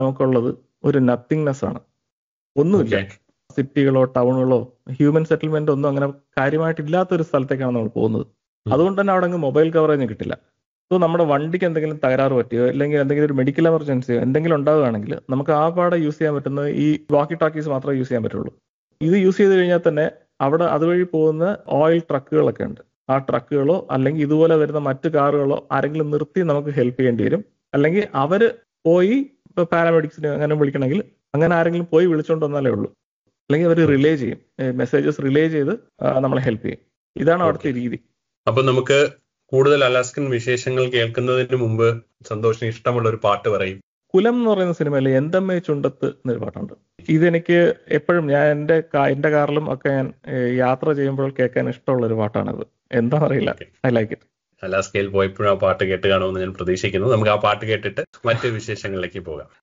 നമുക്കുള്ളത് ഒരു നത്തിങ്നെസ് ആണ് ഒന്നുമില്ല Okay. സിറ്റികളോ ടൗണുകളോ ഹ്യൂമൻ സെറ്റിൽമെന്റ് ഒന്നും അങ്ങനെ കാര്യമായിട്ട് ഇല്ലാത്ത ഒരു സ്ഥലത്തേക്കാണ് നമ്മൾ പോകുന്നത് ഉം. അതുകൊണ്ട് തന്നെ അവിടെ അങ്ങ് മൊബൈൽ കവറേജ് കിട്ടില്ല സോ നമ്മുടെ വണ്ടിക്ക് എന്തെങ്കിലും തകരാറ് പറ്റിയോ അല്ലെങ്കിൽ എന്തെങ്കിലും ഒരു മെഡിക്കൽ എമർജൻസിയോ എന്തെങ്കിലും ഉണ്ടാവുകയാണെങ്കിൽ നമുക്ക് ആ പാടെ യൂസ് ചെയ്യാൻ പറ്റുന്നത് ഈ വാക്കി ടാക്കീസ് മാത്രമേ യൂസ് ചെയ്യാൻ പറ്റുള്ളൂ ഇത് യൂസ് ചെയ്ത് കഴിഞ്ഞാൽ തന്നെ അവിടെ അതുവഴി പോകുന്ന ഓയിൽ ട്രക്കുകളൊക്കെ ഉണ്ട് ആ ട്രക്കുകളോ അല്ലെങ്കിൽ ഇതുപോലെ വരുന്ന മറ്റു കാറുകളോ ആരെങ്കിലും നിർത്തി നമുക്ക് ഹെൽപ്പ് ചെയ്യേണ്ടി വരും അല്ലെങ്കിൽ അവര് പോയി ഇപ്പൊ പാരാമെഡിക്സിനെ അങ്ങനെ വിളിക്കണമെങ്കിൽ അങ്ങനെ ആരെങ്കിലും പോയി വിളിച്ചോണ്ട് വന്നാലേ ഉള്ളൂ അല്ലെങ്കിൽ അവർ റിലേ ചെയ്യും മെസ്സേജസ് റിലേ ചെയ്ത് ആ, നമ്മളെ ഹെൽപ്പ് ചെയ്യും ഇതാണ് അവിടുത്തെ രീതി അപ്പൊ നമുക്ക് കൂടുതൽ അലാസ്കൻ വിശേഷങ്ങൾ കേൾക്കുന്നതിന് മുമ്പ് സന്തോഷിന് ഇഷ്ടമുള്ള ഒരു പാട്ട് പറയും കുലം എന്ന് പറയുന്ന സിനിമയിൽ എന്തമ്മേ ചുണ്ടത്ത് എന്നൊരു പാട്ടുണ്ട് ഇതെനിക്ക് എപ്പോഴും ഞാൻ എൻ്റെ കാ- എൻ്റെ കാറിലും ഒക്കെ ഞാൻ ഏ, യാത്ര ചെയ്യുമ്പോൾ കേൾക്കാൻ ഇഷ്ടമുള്ള ഒരു പാട്ടാണിത് എന്താ അറിയില്ല Okay. ഐ ലൈക്ക് ഇറ്റ് അലാസ്കയിൽ പോയപ്പോഴും ആ പാട്ട് കേട്ട് കാണുമെന്ന് ഞാൻ പ്രതീക്ഷിക്കുന്നു നമുക്ക് ആ പാട്ട് കേട്ടിട്ട് മറ്റ് വിശേഷങ്ങളിലേക്ക് പോകാം